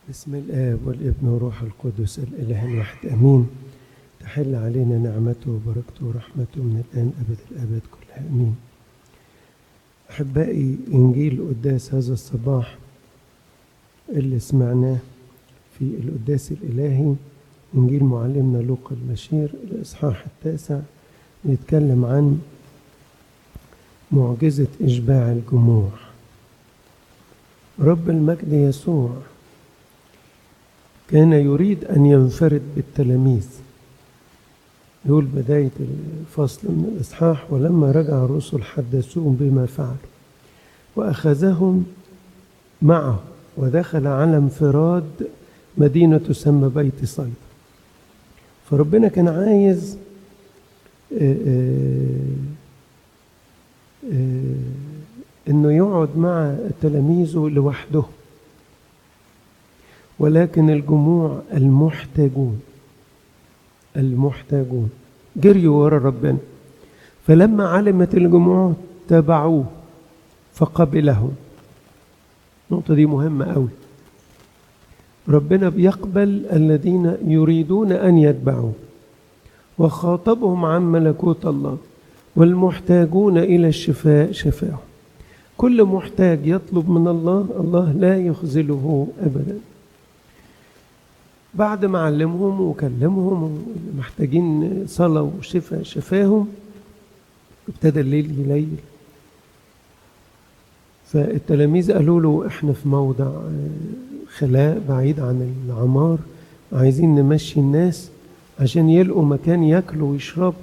بسم الآب والابن والروح القدس الإله الواحد أمين تحل علينا نعمته وبركته ورحمته من الآن أبد الآباد كلها أمين أحبائي إنجيل قداس هذا الصباح اللي سمعناه في القداس الإلهي إنجيل معلمنا لوقا البشير الإصحاح التاسع يتكلم عن معجزة إشباع الجموع رب المجد يسوع كان يريد أن ينفرد بالتلاميذ يقول بداية الفصل من الإصحاح ولما رجع الرسل حدثوهم بما فعلوا وأخذهم معه ودخل على انفراد مدينة تسمى بيت صيدا فربنا كان عايز آآ آآ انه يقعد مع تلاميذه لوحده ولكن الجموع المحتاجون المحتاجون جريوا ورا ربنا فلما علمت الجموع تبعوه فقبلهم النقطة دي مهمة قوي ربنا بيقبل الذين يريدون أن يتبعوه وخاطبهم عن ملكوت الله والمحتاجون إلى الشفاء شفاهم كل محتاج يطلب من الله الله لا يخذله أبدا بعد ما علمهم وكلمهم محتاجين صلاة وشفاء شفاهم ابتدى الليل يليل فالتلاميذ قالوا له احنا في موضع خلاء بعيد عن العمار عايزين نمشي الناس عشان يلقوا مكان ياكلوا ويشربوا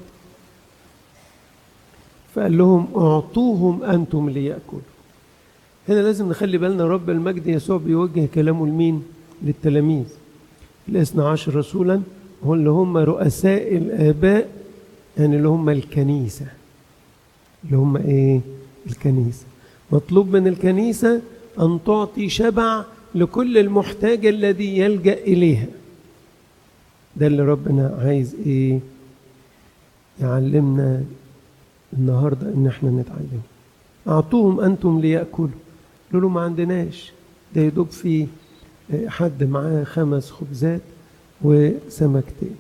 فقال لهم اعطوهم انتم ليأكلوا هنا لازم نخلي بالنا رب المجد يسوع بيوجه كلامه لمين للتلاميذ الاثنى عشر رسولا هو اللي هم رؤساء الآباء يعني اللي هم الكنيسة اللي هم إيه الكنيسة مطلوب من الكنيسة أن تعطي شبع لكل المحتاج الذي يلجأ إليها ده اللي ربنا عايز إيه يعلمنا النهاردة إن إحنا نتعلم أعطوهم أنتم ليأكلوا قالوا له ما عندناش ده يدوب في حد معاه خمس خبزات وسمكتين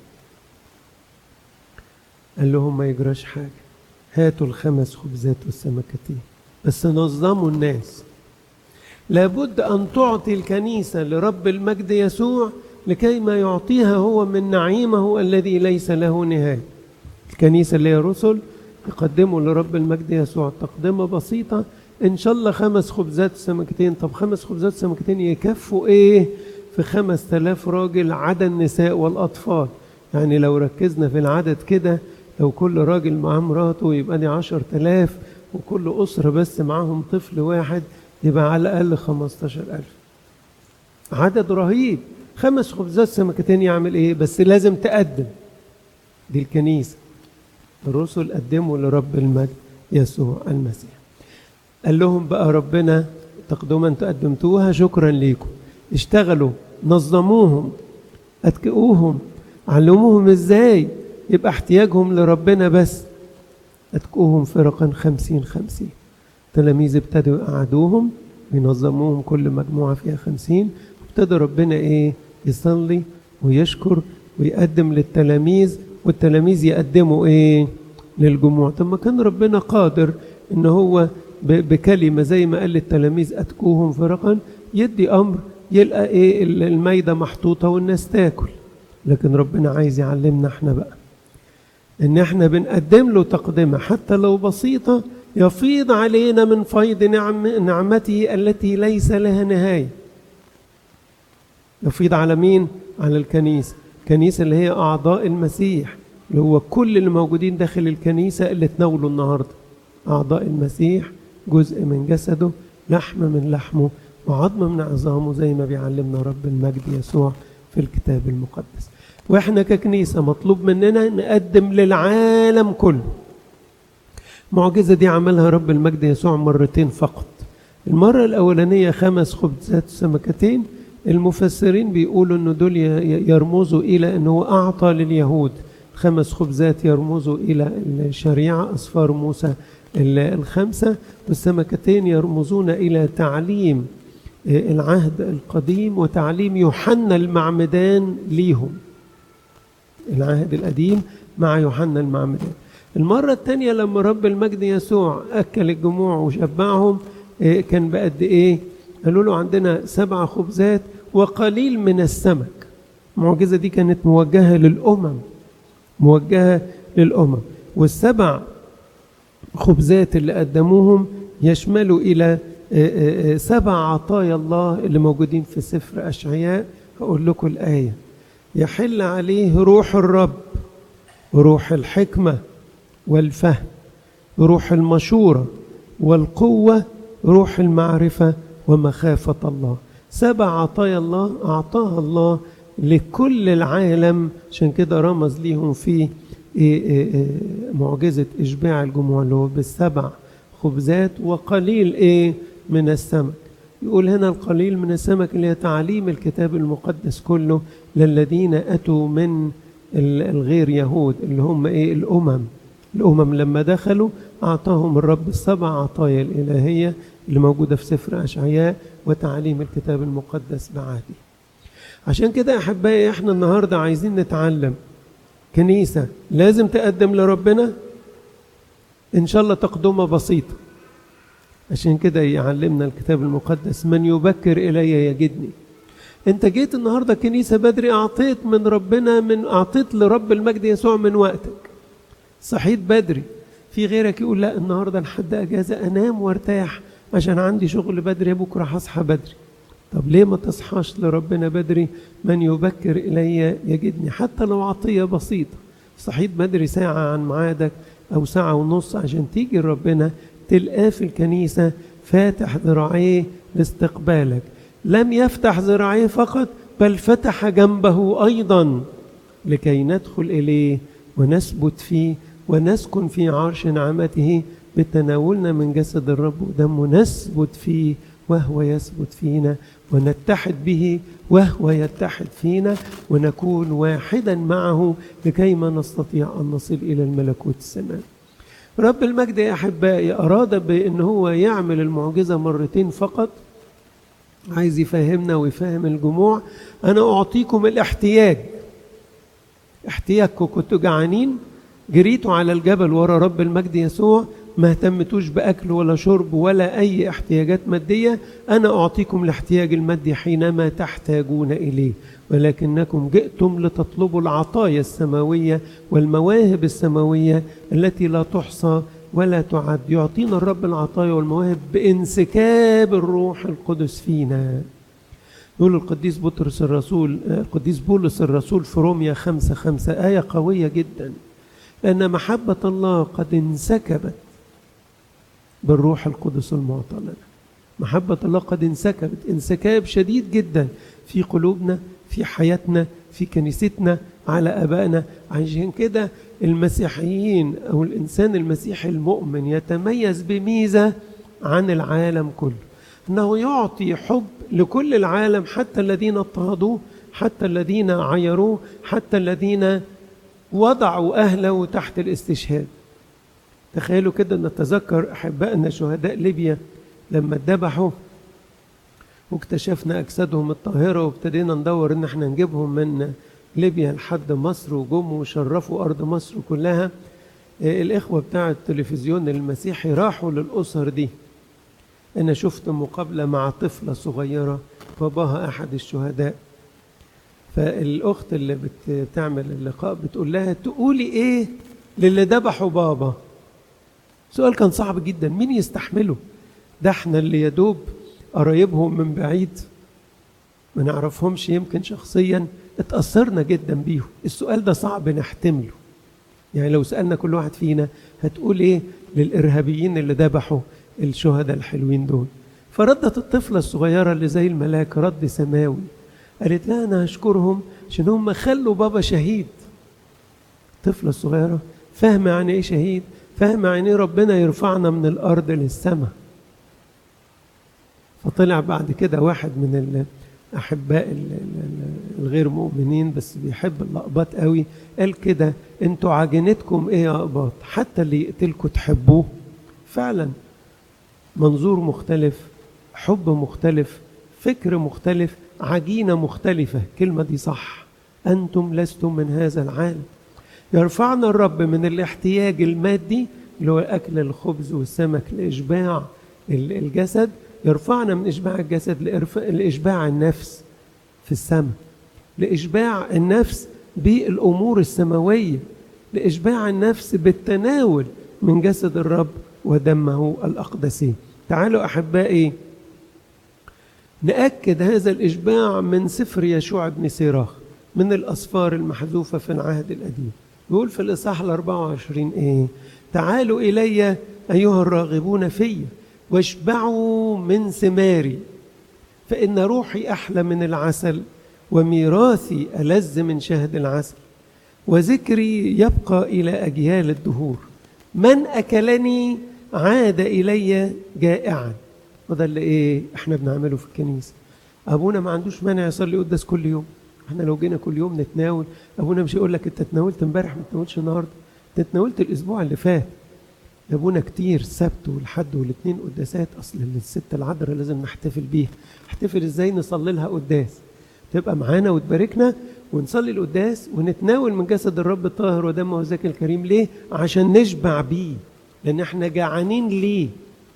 قال لهم ما يجراش حاجة هاتوا الخمس خبزات والسمكتين بس نظموا الناس لابد أن تعطي الكنيسة لرب المجد يسوع لكي ما يعطيها هو من نعيمه الذي ليس له نهاية الكنيسة اللي هي رسل يقدموا لرب المجد يسوع تقدمة بسيطة إن شاء الله خمس خبزات سمكتين طب خمس خبزات سمكتين يكفوا إيه في خمس تلاف راجل عدا النساء والأطفال يعني لو ركزنا في العدد كده لو كل راجل معاه مراته يبقى دي عشر تلاف وكل أسرة بس معاهم طفل واحد يبقى على الأقل خمستاشر ألف عدد رهيب خمس خبزات سمكتين يعمل إيه بس لازم تقدم دي الكنيسة الرسل قدموا لرب المجد يسوع المسيح قال لهم بقى ربنا تقدما تقدمتوها شكرا ليكم اشتغلوا نظموهم اتكئوهم علموهم ازاي يبقى احتياجهم لربنا بس اتكئوهم فرقا خمسين خمسين تلاميذ ابتدوا يقعدوهم ينظموهم كل مجموعة فيها خمسين ابتدى ربنا ايه يصلي ويشكر ويقدم للتلاميذ والتلاميذ يقدموا ايه للجموع طب ما كان ربنا قادر ان هو بكلمه زي ما قال للتلاميذ اتكوهم فرقا يدي امر يلقى ايه المايده محطوطه والناس تاكل لكن ربنا عايز يعلمنا احنا بقى ان احنا بنقدم له تقدمه حتى لو بسيطه يفيض علينا من فيض نعم نعمته التي ليس لها نهايه يفيض على مين على الكنيسه الكنيسه اللي هي اعضاء المسيح اللي هو كل اللي موجودين داخل الكنيسه اللي تناولوا النهارده اعضاء المسيح جزء من جسده لحم من لحمه وعظم من عظامه زي ما بيعلمنا رب المجد يسوع في الكتاب المقدس واحنا ككنيسة مطلوب مننا نقدم للعالم كله المعجزة دي عملها رب المجد يسوع مرتين فقط المرة الأولانية خمس خبزات وسمكتين المفسرين بيقولوا أنه دول يرمزوا إلى أنه أعطى لليهود خمس خبزات يرمزوا إلى الشريعة أصفار موسى الخمسة والسمكتين يرمزون إلى تعليم العهد القديم وتعليم يوحنا المعمدان ليهم العهد القديم مع يوحنا المعمدان المرة الثانية لما رب المجد يسوع أكل الجموع وشبعهم كان بقد إيه؟ قالوا له عندنا سبع خبزات وقليل من السمك المعجزة دي كانت موجهة للأمم موجهة للأمم والسبع خبزات اللي قدموهم يشملوا إلى سبع عطايا الله اللي موجودين في سفر أشعياء هقول لكم الآية يحل عليه روح الرب روح الحكمة والفهم روح المشورة والقوة روح المعرفة ومخافة الله سبع عطايا الله أعطاها الله لكل العالم عشان كده رمز ليهم في معجزة إشباع الجموع اللي هو بالسبع خبزات وقليل إيه من السمك يقول هنا القليل من السمك اللي هي تعليم الكتاب المقدس كله للذين أتوا من الغير يهود اللي هم إيه الأمم الأمم لما دخلوا أعطاهم الرب السبع عطايا الإلهية اللي موجودة في سفر أشعياء وتعليم الكتاب المقدس بعادي عشان كده أحبائي إحنا النهاردة عايزين نتعلم كنيسة لازم تقدم لربنا إن شاء الله تقدمة بسيطة عشان كده يعلمنا الكتاب المقدس من يبكر إلي يجدني انت جيت النهارده كنيسه بدري اعطيت من ربنا من اعطيت لرب المجد يسوع من وقتك صحيت بدري في غيرك يقول لا النهارده لحد اجازه انام وارتاح عشان عندي شغل بدري بكره هصحى بدري طب ليه ما تصحاش لربنا بدري من يبكر الي يجدني حتى لو عطيه بسيطه صحيت بدري ساعه عن ميعادك او ساعه ونص عشان تيجي لربنا تلقاه في الكنيسه فاتح ذراعيه لاستقبالك لم يفتح ذراعيه فقط بل فتح جنبه ايضا لكي ندخل اليه ونثبت فيه ونسكن في عرش نعمته بتناولنا من جسد الرب ودمه نثبت فيه وهو يثبت فينا ونتحد به وهو يتحد فينا ونكون واحدا معه لكيما نستطيع ان نصل الى الملكوت السماوي. رب المجد يا احبائي اراد بان هو يعمل المعجزه مرتين فقط عايز يفهمنا ويفهم الجموع انا اعطيكم الاحتياج احتياجكم كنتوا جعانين جريتوا على الجبل ورا رب المجد يسوع ما اهتمتوش باكل ولا شرب ولا اي احتياجات ماديه انا اعطيكم الاحتياج المادي حينما تحتاجون اليه ولكنكم جئتم لتطلبوا العطايا السماويه والمواهب السماويه التي لا تحصى ولا تعد يعطينا الرب العطايا والمواهب بانسكاب الروح القدس فينا يقول القديس بطرس الرسول القديس بولس الرسول في روميا خمسة خمسة آية قوية جدا لأن محبة الله قد انسكبت بالروح القدس المعطى لنا محبة الله قد انسكبت انسكاب شديد جدا في قلوبنا في حياتنا في كنيستنا على أبائنا عشان كده المسيحيين أو الإنسان المسيحي المؤمن يتميز بميزة عن العالم كله أنه يعطي حب لكل العالم حتى الذين اضطهدوه حتى الذين عيروه حتى الذين وضعوا أهله تحت الاستشهاد تخيلوا كده نتذكر أحبائنا شهداء ليبيا لما اتذبحوا واكتشفنا أجسادهم الطاهرة وابتدينا ندور إن احنا نجيبهم من ليبيا لحد مصر وجم وشرفوا أرض مصر كلها الإخوة بتاع التلفزيون المسيحي راحوا للأسر دي أنا شفت مقابلة مع طفلة صغيرة باباها أحد الشهداء فالأخت اللي بتعمل اللقاء بتقول لها تقولي إيه للي ذبحوا بابا سؤال كان صعب جدا مين يستحمله ده احنا اللي يدوب قرايبهم من بعيد ما نعرفهمش يمكن شخصيا اتأثرنا جدا بيهم السؤال ده صعب نحتمله يعني لو سألنا كل واحد فينا هتقول ايه للإرهابيين اللي ذبحوا الشهداء الحلوين دول فردت الطفلة الصغيرة اللي زي الملاك رد سماوي قالت لها أنا هشكرهم عشان هم خلوا بابا شهيد الطفلة الصغيرة فاهمة يعني إيه شهيد فاهمة يعني إيه ربنا يرفعنا من الأرض للسماء فطلع بعد كده واحد من أحباء الغير مؤمنين بس بيحب الأقباط قوي قال كده انتوا عجينتكم ايه يا أقباط حتى اللي يقتلكوا تحبوه فعلا منظور مختلف حب مختلف فكر مختلف عجينة مختلفة كلمة دي صح أنتم لستم من هذا العالم يرفعنا الرب من الاحتياج المادي اللي هو أكل الخبز والسمك لإشباع الجسد يرفعنا من إشباع الجسد لإشباع النفس في السماء لإشباع النفس بالأمور السماوية لإشباع النفس بالتناول من جسد الرب ودمه الأقدسي تعالوا أحبائي نأكد هذا الإشباع من سفر يشوع بن سيراخ من الأسفار المحذوفة في العهد القديم يقول في الإصحاح ال 24 إيه تعالوا إلي أيها الراغبون في واشبعوا من ثماري فإن روحي أحلى من العسل وميراثي ألذ من شهد العسل وذكري يبقى إلى أجيال الدهور من أكلني عاد إلي جائعا وده اللي إيه إحنا بنعمله في الكنيسة أبونا ما عندوش مانع يصلي قداس كل يوم احنا لو جينا كل يوم نتناول ابونا مش يقول لك انت تناولت امبارح ما تناولش النهارده انت تناولت الاسبوع اللي فات ابونا كتير السبت والحد والاثنين قداسات اصل الست العذراء لازم نحتفل بيها نحتفل ازاي نصلي لها قداس تبقى معانا وتباركنا ونصلي القداس ونتناول من جسد الرب الطاهر ودمه وذاك الكريم ليه عشان نشبع بيه لان احنا جعانين ليه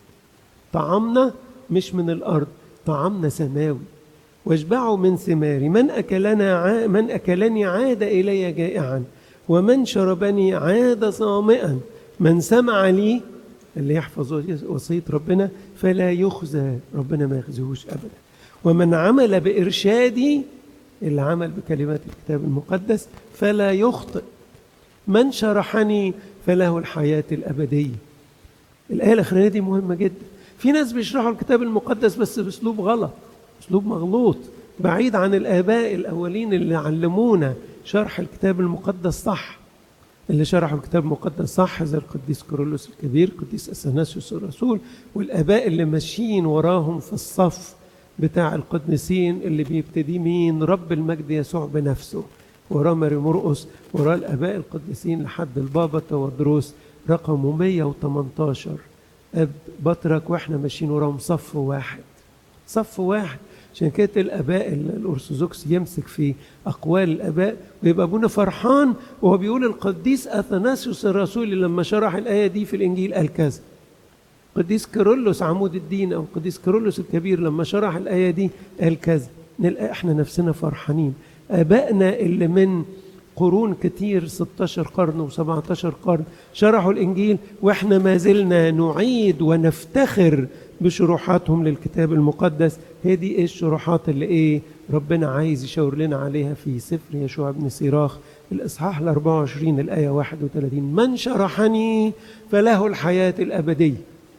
طعامنا مش من الارض طعامنا سماوي واشبعوا من ثماري من أكلنا ع... من أكلني عاد إلي جائعا ومن شربني عاد ظامئا من سمع لي اللي يحفظ وصية ربنا فلا يخزى ربنا ما يخزيهوش أبدا ومن عمل بإرشادي اللي عمل بكلمات الكتاب المقدس فلا يخطئ من شرحني فله الحياة الأبدية الآية الأخرانية دي مهمة جدا في ناس بيشرحوا الكتاب المقدس بس بأسلوب غلط اسلوب مغلوط بعيد عن الاباء الاولين اللي علمونا شرح الكتاب المقدس صح اللي شرحوا الكتاب المقدس صح زي القديس كورولوس الكبير القديس اثناسيوس الرسول والاباء اللي ماشيين وراهم في الصف بتاع القديسين اللي بيبتدي مين رب المجد يسوع بنفسه وراه ماري مرقس وراه الاباء القديسين لحد البابا تودروس رقمه 118 اب بطرك واحنا ماشيين وراهم صف واحد صف واحد عشان كده الاباء الارثوذكس يمسك في اقوال الاباء ويبقى ابونا فرحان وهو بيقول القديس اثناسيوس الرسول لما شرح الايه دي في الانجيل قال كذا قديس كيرلس عمود الدين او قديس كيرلس الكبير لما شرح الايه دي قال كذا نلقى احنا نفسنا فرحانين ابائنا اللي من قرون كتير 16 قرن و17 قرن شرحوا الانجيل واحنا ما زلنا نعيد ونفتخر بشروحاتهم للكتاب المقدس هي دي ايه الشروحات اللي ايه ربنا عايز يشاور لنا عليها في سفر يشوع بن سيراخ الاصحاح ال 24 الايه 31 من شرحني فله الحياه الابديه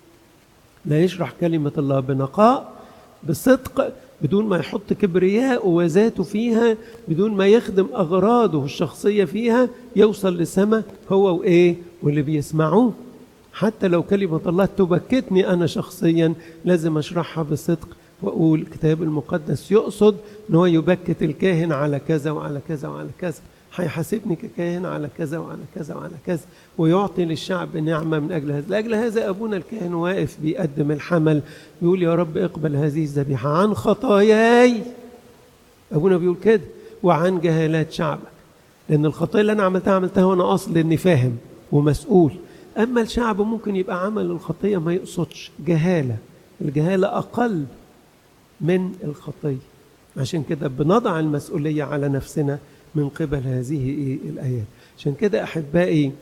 لا يشرح كلمه الله بنقاء بصدق بدون ما يحط كبرياء وذاته فيها بدون ما يخدم اغراضه الشخصيه فيها يوصل للسماء هو وايه واللي بيسمعوه حتى لو كلمة الله تبكتني أنا شخصيا لازم أشرحها بصدق وأقول الكتاب المقدس يقصد أن هو يبكت الكاهن على كذا وعلى كذا وعلى كذا هيحاسبني ككاهن على كذا وعلى كذا وعلى كذا ويعطي للشعب نعمة من أجل هذا لأجل هذا أبونا الكاهن واقف بيقدم الحمل يقول يا رب اقبل هذه الذبيحة عن خطاياي أبونا بيقول كده وعن جهالات شعبك لأن الخطايا اللي أنا عملتها عملتها وأنا أصل إني فاهم ومسؤول أما الشعب ممكن يبقى عمل الخطية ما يقصدش جهالة الجهالة أقل من الخطية عشان كده بنضع المسؤولية على نفسنا من قبل هذه إيه الآيات عشان كده أحبائي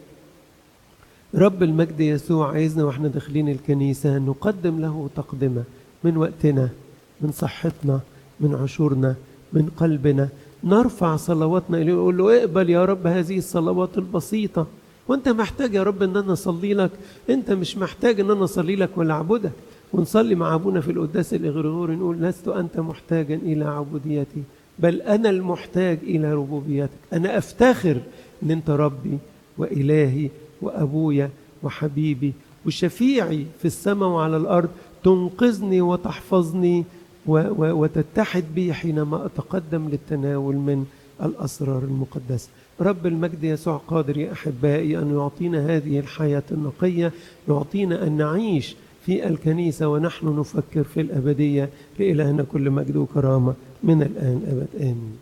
رب المجد يسوع عايزنا واحنا داخلين الكنيسة نقدم له تقدمة من وقتنا من صحتنا من عشورنا من قلبنا نرفع صلواتنا إليه ونقول له اقبل يا رب هذه الصلوات البسيطة وانت محتاج يا رب ان انا اصلي لك انت مش محتاج ان انا اصلي لك ولا اعبدك ونصلي مع ابونا في القداس الاغريغوري نقول لست انت محتاجا الى عبوديتي بل انا المحتاج الى ربوبيتك انا افتخر ان انت ربي والهي وابويا وحبيبي وشفيعي في السماء وعلى الارض تنقذني وتحفظني و و وتتحد بي حينما اتقدم للتناول من الاسرار المقدسه رب المجد يسوع قادر يا احبائي ان يعطينا هذه الحياه النقيه يعطينا ان نعيش في الكنيسة ونحن نفكر في الأبدية لإلهنا كل مجد وكرامة من الآن أبد آمين